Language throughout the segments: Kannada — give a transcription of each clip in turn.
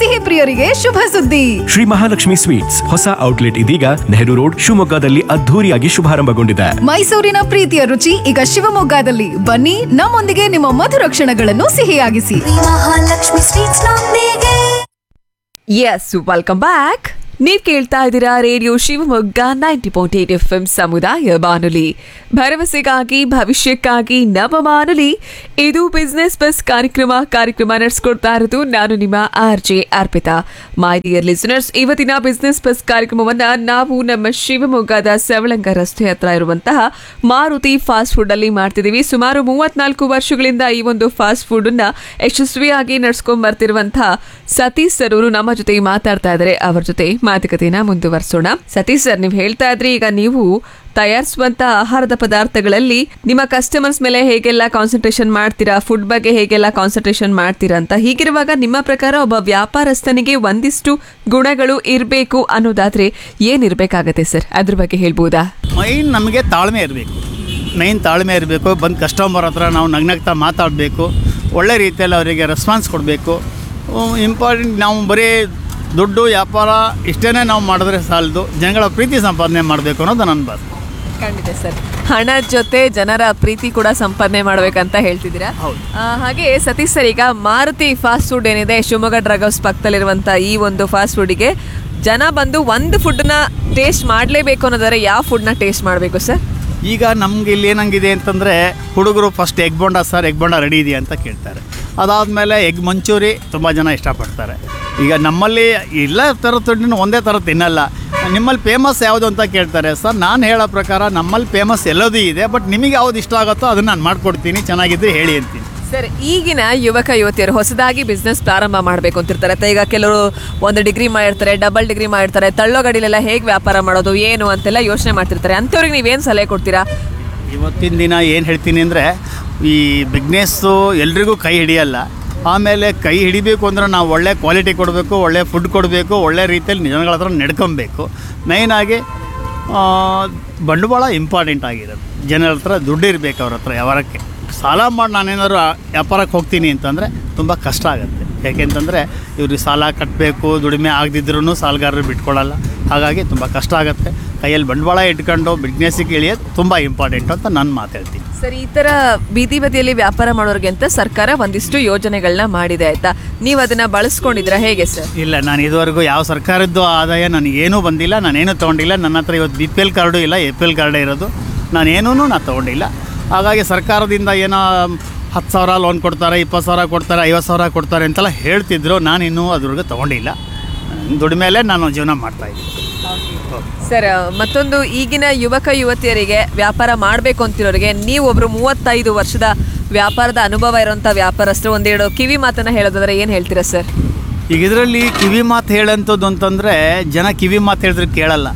ಸಿಹಿ ಪ್ರಿಯರಿಗೆ ಶುಭ ಸುದ್ದಿ ಶ್ರೀ ಮಹಾಲಕ್ಷ್ಮಿ ಸ್ವೀಟ್ಸ್ ಹೊಸ ಔಟ್ಲೆಟ್ ಇದೀಗ ನೆಹರು ರೋಡ್ ಶಿವಮೊಗ್ಗದಲ್ಲಿ ಅದ್ಧೂರಿಯಾಗಿ ಶುಭಾರಂಭಗೊಂಡಿದೆ ಮೈಸೂರಿನ ಪ್ರೀತಿಯ ರುಚಿ ಈಗ ಶಿವಮೊಗ್ಗದಲ್ಲಿ ಬನ್ನಿ ನಮ್ಮೊಂದಿಗೆ ನಿಮ್ಮ ಮಧುರ ಕ್ಷಣಗಳನ್ನು ಸಿಹಿಯಾಗಿಸಿ ಮಹಾಲಕ್ಷ್ಮಿ ಸ್ವೀಟ್ಸ್ ನೊಂದಿಗೆ ಎಸ್ ವೆಲ್ಕಮ್ ಬ್ಯಾಕ್ ನೀವ್ ಕೇಳ್ತಾ ಇದ್ದೀರಾ radio Shivamogga ninety point eight F M ಸಮುದಾಯ ಬಾನುಲಿ ಭರವಸೆಗಾಗಿ ಭವಿಷ್ಯಕ್ಕಾಗಿ ನವ ಬಾನುಲಿ ಇದು ಬಿಸ್ನೆಸ್ ಬಸ್ ಕಾರ್ಯಕ್ರಮ ಕಾರ್ಯಕ್ರಮ ನಡೆಸ್ಕೊಡ್ತಾ ಇರೋದು ನಾನು ನಿಮ್ಮ R J Arpita my dear listeners ಇವತ್ತಿನ ಬಿಸ್ನೆಸ್ ಬಸ್ ಕಾರ್ಯಕ್ರಮವನ್ನ ನಾವು ನಮ್ಮ ಶಿವಮೊಗ್ಗದ ಸವಳಂಗ ರಸ್ತೆ ಹತ್ರ ಇರುವಂತಹ ಮಾರುತಿ ಫಾಸ್ಟ್ ಫುಡ್ ಅಲ್ಲಿ ಮಾಡ್ತಿದೀವಿ ಸುಮಾರು ಮೂವತ್ನಾಲ್ಕು ವರ್ಷಗಳಿಂದ ಈ ಒಂದು ಫಾಸ್ಟ್ ಫುಡ್ ಅನ್ನ ಯಶಸ್ವಿಯಾಗಿ ನಡ್ಸ್ಕೊಂಡ್ ಬರ್ತಿರುವಂತಹ ಸತೀಶ್ ಸರ್ ಅವರು ನಮ್ಮ ಜೊತೆ ಮಾತಾಡ್ತಾ ಇದ್ದಾರೆ ಅವರ ಜೊತೆ ಮಾತುಕತೆನ ಮುಂದುವರಿಸೋಣ ಸತೀಶ್ ಸರ್ ನೀವು ಹೇಳ್ತಾ ಇದ್ರಿ ಈಗ ನೀವು ತಯಾರಿಸುವಂತ ಆಹಾರದ ಪದಾರ್ಥಗಳಲ್ಲಿ ನಿಮ್ಮ ಕಸ್ಟಮರ್ಸ್ ಮೇಲೆ ಹೇಗೆಲ್ಲ ಕಾನ್ಸಂಟ್ರೇಷನ್ ಮಾಡ್ತೀರಾ ಫುಡ್ ಬಗ್ಗೆ ಹೇಗೆಲ್ಲ ಕಾನ್ಸಂಟ್ರೇಷನ್ ಮಾಡ್ತೀರಾ ಅಂತ ಹೀಗಿರುವಾಗ ನಿಮ್ಮ ಪ್ರಕಾರ ಒಬ್ಬ ವ್ಯಾಪಾರಸ್ಥನಿಗೆ ಒಂದಿಷ್ಟು ಗುಣಗಳು ಇರಬೇಕು ಅನ್ನೋದಾದ್ರೆ ಏನಿರ್ಬೇಕಾಗತ್ತೆ ಸರ್ ಅದ್ರ ಬಗ್ಗೆ ಹೇಳ್ಬೋದಾ ಮೈನ್ ನಮಗೆ ತಾಳ್ಮೆ ಇರಬೇಕು ಮೈನ್ ತಾಳ್ಮೆ ಇರಬೇಕು ಬಂದು ಕಸ್ಟಮರ್ ಹತ್ರ ನಾವು ನಗ್ನಗ್ತಾ ಮಾತಾಡಬೇಕು ಒಳ್ಳೆ ರೀತಿಯಲ್ಲಿ ಅವರಿಗೆ ರೆಸ್ಪಾನ್ಸ್ ಕೊಡಬೇಕು ಇಂಪಾರ್ಟೆಂಟ್ ನಾವು ಬರೀ ದುಡ್ಡು ವ್ಯಾಪಾರ ಇಷ್ಟೇ ನಾವು ಮಾಡಿದ್ರೆ ಸಾಲದು ಜನಗಳ ಪ್ರೀತಿ ಸಂಪಾದನೆ ಮಾಡಬೇಕು ಅನ್ನೋದು ನನ್ನ ಬಾಸ್ ಖಂಡಿತ ಸರ್ ಹಣದ ಜೊತೆ ಜನರ ಪ್ರೀತಿ ಕೂಡ ಸಂಪಾದನೆ ಮಾಡ್ಬೇಕಂತ ಹೇಳ್ತಿದ್ದೀರಾ ಹೌದು. ಆ, ಹಾಗೆ ಸತೀಶ್ ಸರ್ ಈಗ ಮಾರುತಿ ಫಾಸ್ಟ್ ಫುಡ್ ಏನಿದೆ ಶಿವಮೊಗ್ಗ ಡ್ರಗ್ ಹೌಸ್ ಪಕ್ಕದಲ್ಲಿರುವಂತ ಈ ಒಂದು ಫಾಸ್ಟ್ ಫುಡ್ಗೆ ಜನ ಬಂದು ಒಂದು ಫುಡ್ನ ಟೇಸ್ಟ್ ಮಾಡಲೇಬೇಕು ಅನ್ನೋದಾದ್ರೆ ಯಾವ ಫುಡ್ನ ಟೇಸ್ಟ್ ಮಾಡಬೇಕು ಸರ್ ಈಗ ನಮ್ಗೆ ಇಲ್ಲಿ ಏನಂಗಿದೆ ಅಂತಂದರೆ ಹುಡುಗರು first egg bonda sir egg bonda ready ಇದೆಯಾ ಅಂತ ಕೇಳ್ತಾರೆ ಅದಾದಮೇಲೆ ಎಗ್ ಮಂಚೂರಿ ತುಂಬ ಜನ ಇಷ್ಟಪಡ್ತಾರೆ ಈಗ ನಮ್ಮಲ್ಲಿ ಎಲ್ಲ ಥರದ ತಿಂಡಿನೂ ಒಂದೇ ಥರ ತಿನ್ನಲ್ಲ ನಿಮ್ಮಲ್ಲಿ ಫೇಮಸ್ ಯಾವುದು ಅಂತ ಕೇಳ್ತಾರೆ ಸರ್ ನಾನು ಹೇಳೋ ಪ್ರಕಾರ ನಮ್ಮಲ್ಲಿ ಫೇಮಸ್ ಎಲ್ಲದೂ ಇದೆ ಬಟ್ ನಿಮಗೆ ಯಾವ್ದು ಇಷ್ಟ ಆಗುತ್ತೋ ಅದನ್ನು ನಾನು ಮಾಡ್ಕೊಡ್ತೀನಿ ಚೆನ್ನಾಗಿದ್ದರೆ ಹೇಳಿ ಅಂತೀನಿ ಸರ್ ಈಗಿನ ಯುವಕ ಯುವತಿಯರು ಹೊಸದಾಗಿ ಬಿಸ್ನೆಸ್ ಪ್ರಾರಂಭ ಮಾಡಬೇಕು ಅಂತಿರ್ತಾರೆ ಅಥವಾ ಈಗ ಕೆಲವರು ಒಂದು ಡಿಗ್ರಿ ಮಾಡಿರ್ತಾರೆ ಡಬಲ್ ಡಿಗ್ರಿ ಮಾಡಿರ್ತಾರೆ ತಳ್ಳೋ ಗಡಿಲೆಲ್ಲ ಹೇಗೆ ವ್ಯಾಪಾರ ಮಾಡೋದು ಏನು ಅಂತೆಲ್ಲ ಯೋಚನೆ ಮಾಡ್ತಿರ್ತಾರೆ ಅಂಥವ್ರಿಗೆ ನೀವೇನು ಸಲಹೆ ಕೊಡ್ತೀರಾ ಇವತ್ತಿನ ದಿನ ಏನು ಹೇಳ್ತೀನಿ ಅಂದರೆ ಈ ಬಿಗ್ನೆಸ್ಸು ಎಲ್ರಿಗೂ ಕೈ ಹಿಡಿಯಲ್ಲ ಆಮೇಲೆ ಕೈ ಹಿಡಿಬೇಕು ಅಂದ್ರೆ ನಾವು ಒಳ್ಳೆ ಕ್ವಾಲಿಟಿ ಕೊಡಬೇಕು ಒಳ್ಳೆ ಫುಡ್ ಕೊಡಬೇಕು ಒಳ್ಳೆ ರೀತಿಯಲ್ಲಿ ಜನಗಳ ಹತ್ರ ನಡ್ಕೊಬೇಕು ಮೇಯ್ನಾಗಿ ಬಂಡವಾಳ ಇಂಪಾರ್ಟೆಂಟ್ ಆಗಿರೋದು ಜನರ ಹತ್ರ ದುಡ್ಡು ಇರಬೇಕು ಅವ್ರ ಹತ್ರ ವ್ಯವಹಾರಕ್ಕೆ ಸಾಲ ಮಾಡಿ ನಾನೇನಾದ್ರು ಆ ವ್ಯಾಪಾರಕ್ಕೆ ಹೋಗ್ತೀನಿ ಅಂತಂದರೆ ತುಂಬ ಕಷ್ಟ ಆಗುತ್ತೆ ಯಾಕೆಂತಂದರೆ ಇವ್ರಿಗೆ ಸಾಲ ಕಟ್ಟಬೇಕು ದುಡಿಮೆ ಆಗದಿದ್ರೂ ಸಾಲಗಾರರು ಬಿಟ್ಕೊಳ್ಳಲ್ಲ ಹಾಗಾಗಿ ತುಂಬ ಕಷ್ಟ ಆಗುತ್ತೆ ಕೈಯಲ್ಲಿ ಬಂಡವಾಳ ಇಟ್ಕೊಂಡು ಬಿಸ್ನೆಸ್ಸಿಗೆ ಇಳಿಯೋದು ತುಂಬ ಇಂಪಾರ್ಟೆಂಟ್ ಅಂತ ನಾನು ಮಾತಾಡ್ತೀನಿ ಸರ್ ಈ ತರ ಬೀದಿ ಬದಿಯಲ್ಲಿ ವ್ಯಾಪಾರ ಮಾಡೋರಿಗೆ ಅಂತ ಸರ್ಕಾರ ಒಂದಿಷ್ಟು ಯೋಜನೆಗಳನ್ನ ಮಾಡಿದೆ ಆಯ್ತಾ ನೀವು ಅದನ್ನ ಬಳಸ್ಕೊಂಡಿದ್ರ ಹೇಗೆ ಸರ್ ಇಲ್ಲ ನಾನು ಇದುವರೆಗೂ ಯಾವ ಸರ್ಕಾರದ್ದು ಆದಾಯ ನನಗೇನೂ ಬಂದಿಲ್ಲ ನಾನೇನು ತೊಗೊಂಡಿಲ್ಲ ನನ್ನ ಹತ್ರ ಇವತ್ತು ಬಿ ಪಿ ಎಲ್ ಕಾರ್ಡು ಇಲ್ಲ ಎ ಪಿ ಎಲ್ ಕಾರ್ಡೇ ಇರೋದು ನಾನೇನೂ ನಾನು ತೊಗೊಂಡಿಲ್ಲ ಹಾಗಾಗಿ ಸರ್ಕಾರದಿಂದ ಏನೋ ಹತ್ತು ಸಾವಿರ ಲೋನ್ ಕೊಡ್ತಾರೆ ಇಪ್ಪತ್ತು ಸಾವಿರ ಕೊಡ್ತಾರೆ ಐವತ್ತು ಸಾವಿರ ಕೊಡ್ತಾರೆ ಅಂತೆಲ್ಲ ಹೇಳ್ತಿದ್ರು ನಾನು ಇನ್ನೂ ಅದ್ರವರೆಗೂ ತೊಗೊಂಡಿಲ್ಲ ದುಡಿಮೇಲೆ ನಾನು ಜೀವನ ಮಾಡ್ತಾಯಿದ್ದೀನಿ ಸರ್ ಮತ್ತೊಂದು ಈಗಿನ ಯುವಕ ಯುವತಿಯರಿಗೆ ವ್ಯಾಪಾರ ಮಾಡಬೇಕು ಅಂತಿರೋರಿಗೆ ನೀವು ಒಬ್ರು ಮೂವತ್ತೈದು ವರ್ಷದ ವ್ಯಾಪಾರದ ಅನುಭವ ಇರುವಂತ ವ್ಯಾಪಾರಸ್ಥರು ಒಂದೆರಡು ಕಿವಿ ಮಾತನ್ನ ಹೇಳೋದಾದ್ರೆ ಏನ್ ಹೇಳ್ತೀರಾ ಸರ್ ಈಗ ಇದರಲ್ಲಿ ಕಿವಿ ಮಾತು ಹೇಳೋಂಥದ್ದು ಅಂತಂದರೆ ಜನ ಕಿವಿ ಮಾತು ಹೇಳಿದ್ರೆ ಕೇಳಲ್ಲ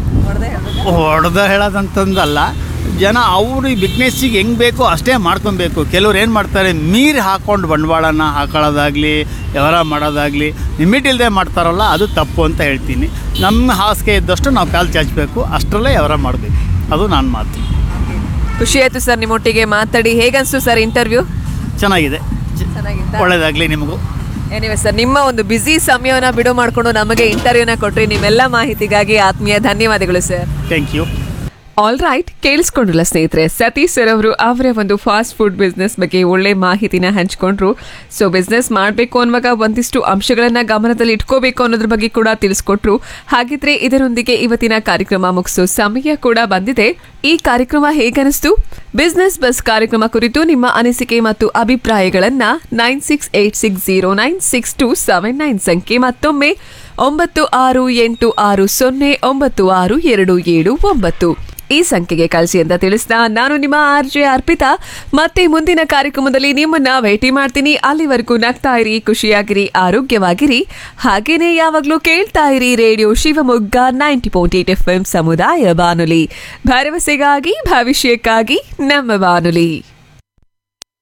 ಹೊಡೆದ ಹೇಳೋದಂತಂದಲ್ಲ ಜನ ಅವರು ಈ ಬಿಸ್ನೆಸ್ಸಿಗೆ ಹೆಂಗೆ ಬೇಕೋ ಅಷ್ಟೇ ಮಾಡ್ಕೊಬೇಕು ಕೆಲವ್ರು ಏನು ಮಾಡ್ತಾರೆ ಮೀರಿ ಹಾಕ್ಕೊಂಡು ಬಂಡವಾಳನ ಹಾಕೊಳ್ಳೋದಾಗಲಿ ವ್ಯವಹಾರ ಮಾಡೋದಾಗಲಿ ಲಿಮಿಟ್ ಇಲ್ಲದೆ ಮಾಡ್ತಾರಲ್ಲ ಅದು ತಪ್ಪು ಅಂತ ಹೇಳ್ತೀನಿ ನಮ್ಮ ಹಾಸಿಗೆ ಇದ್ದಷ್ಟು ನಾವು ಕಾಲು ಚಾಚಬೇಕು ಅಷ್ಟರಲ್ಲೇ ವ್ಯವಹಾರ ಮಾಡಬೇಕು ಅದು ನನ್ನ ಮಾತು ಖುಷಿ ಆಯ್ತು ಸರ್ ನಿಮ್ಮೊಟ್ಟಿಗೆ ಮಾತಾಡಿ ಹೇಗನ್ಸ್ತು ಸರ್ ಇಂಟರ್ವ್ಯೂ ಚೆನ್ನಾಗಿದೆ ಚೆನ್ನಾಗಿತ್ತಾ ಒಳ್ಳೆಯದಾಗಲಿ ನಿಮಗೂ ಎನಿವೆ ಸರ್ ನಿಮ್ಮ ಒಂದು ಬ್ಯುಸಿ ಸಮಯವನ್ನ ಬಿಡು ಮಾಡಿಕೊಂಡು ನಮಗೆ ಇಂಟರ್ವ್ಯೂನ ಕೊಟ್ರಿ ನಿಮ್ಮೆಲ್ಲ ಮಾಹಿತಿಗಾಗಿ ಆತ್ಮೀಯ ಧನ್ಯವಾದಗಳು sir thank you all right ಕೇಳಿಸ್ಕೊಂಡ್ರಲ್ಲ ಸ್ನೇಹಿತರೆ ಸತೀಶ್ ಸರ್ ಅವರು ಅವರ ಒಂದು ಫಾಸ್ಟ್ ಫುಡ್ ಬಿಸ್ನೆಸ್ ಬಗ್ಗೆ ಒಳ್ಳೆ ಮಾಹಿತಿನ ಹಂಚ್ಕೊಂಡ್ರು ಸೊ ಬಿಸ್ನೆಸ್ ಮಾಡಬೇಕು ಅನ್ನುವಾಗ ಒಂದಿಷ್ಟು ಅಂಶಗಳನ್ನ ಗಮನದಲ್ಲಿ ಇಟ್ಕೋಬೇಕು ಅನ್ನೋದ್ರ ಬಗ್ಗೆ ಕೂಡ ತಿಳಿಸ್ಕೊಟ್ರು ಹಾಗಿದ್ರೆ ಇದರೊಂದಿಗೆ ಇವತ್ತಿನ ಕಾರ್ಯಕ್ರಮ ಮುಗಿಸೋ ಸಮಯ ಕೂಡ ಬಂದಿದೆ ಈ ಕಾರ್ಯಕ್ರಮ ಹೇಗನಿಸ್ತು ಬಿಸ್ನೆಸ್ ಬಸ್ ಕಾರ್ಯಕ್ರಮ ಕುರಿತು ನಿಮ್ಮ ಅನಿಸಿಕೆ ಮತ್ತು ಅಭಿಪ್ರಾಯಗಳನ್ನ nine six eight six zero nine six two seven nine ಸಂಖ್ಯೆ ಮತ್ತೊಮ್ಮೆ ಒಂಬತ್ತು ಆರು ಎಂಟು ಆರು ಸೊನ್ನೆ ಒಂಬತ್ತು ಆರು ಎರಡು ಏಳು ಒಂಬತ್ತು ಈ ಸಂಖ್ಯೆಗೆ ಕಳಿಸಿ ಅಂತ ತಿಳಿಸ್ತಾ ನಾನು ನಿಮ್ಮ ಆರ್ ಜೆ ಅರ್ಪಿತಾ ಮತ್ತೆ ಮುಂದಿನ ಕಾರ್ಯಕ್ರಮದಲ್ಲಿ ನಿಮ್ಮನ್ನ ಭೇಟಿ ಮಾಡ್ತೀನಿ ಅಲ್ಲಿವರೆಗೂ ನಗ್ತಾ ಇರಿ ಖುಷಿಯಾಗಿರಿ ಆರೋಗ್ಯವಾಗಿರಿ ಹಾಗೇನೆ ಯಾವಾಗ್ಲೂ ಕೇಳ್ತಾ ಇರಿ radio Shivamogga ninety point eight F M ಸಮುದಾಯ ಬಾನುಲಿ ಭರವಸೆಗಾಗಿ ಭವಿಷ್ಯಕ್ಕಾಗಿ ನಮ್ಮ ಬಾನುಲಿ